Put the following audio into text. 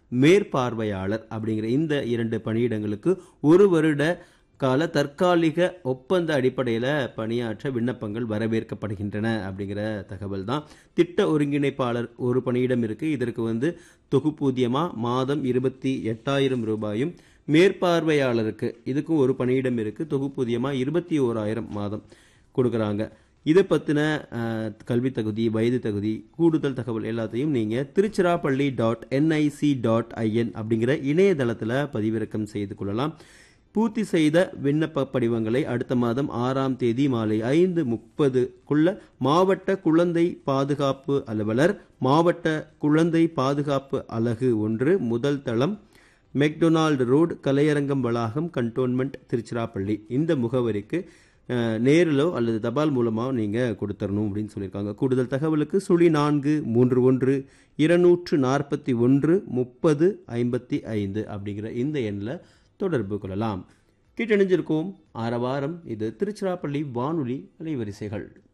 மேற்பார்வையாளர் அப்படிங்கிற இந்த இரண்டு பணியிடங்களுக்கு ஒரு வருட கால தற்காலிக ஒப்பந்த அடிப்படையில் பணியாற்ற விண்ணப்பங்கள் வரவேற்கப்படுகின்றன அப்படிங்கிற தகவல் தான் திட்ட ஒருங்கிணைப்பாளர் ஒரு பணியிடம் இருக்கு இதற்கு வந்து தொகுப்பூதியமா மாதம் இருபத்தி எட்டாயிரம் ரூபாயும் மேற்பார்வையாளருக்கு இதுக்கும் ஒரு பணியிடம் இருக்கு தொகுப்பூதியமா இருபத்தி ஓராயிரம் மாதம் கொடுக்குறாங்க இதை பற்றின கல்வி தகுதி வயது தகுதி கூடுதல் தகவல் எல்லாத்தையும் நீங்கள் Tiruchirappalli dot NIC dot IN அப்படிங்கிற இணையதளத்தில் பதிவிறக்கம் செய்து கொள்ளலாம் பூர்த்தி செய்த விண்ணப்ப படிவங்களை அடுத்த மாதம் ஆறாம் தேதி மாலை ஐந்து முப்பதுக்குள்ள மாவட்ட குழந்தை பாதுகாப்பு அலுவலர் மாவட்ட குழந்தை பாதுகாப்பு அலகு ஒன்று முதல் தளம் மெக்டொனால்டு ரோடு கலையரங்கம் வளாகம் கண்டோன்மெண்ட் திருச்சிராப்பள்ளி இந்த முகவரிக்கு அஹ், நேரிலோ அல்லது தபால் மூலமாக நீங்கள் கொடுத்துடணும் அப்படின்னு சொல்லியிருக்காங்க கூடுதல் தகவலுக்கு சுழி நான்கு மூன்று ஒன்று இருநூற்று நாற்பத்தி ஒன்று முப்பது ஐம்பத்தி ஐந்து அப்படிங்கிற இந்த எண்ணில் தொடர்பு கொள்ளலாம் கீட்டணிஞ்சிருக்கோம் ஆரவாரம் இது திருச்சிராப்பள்ளி வானொலி அலைவரிசைகள்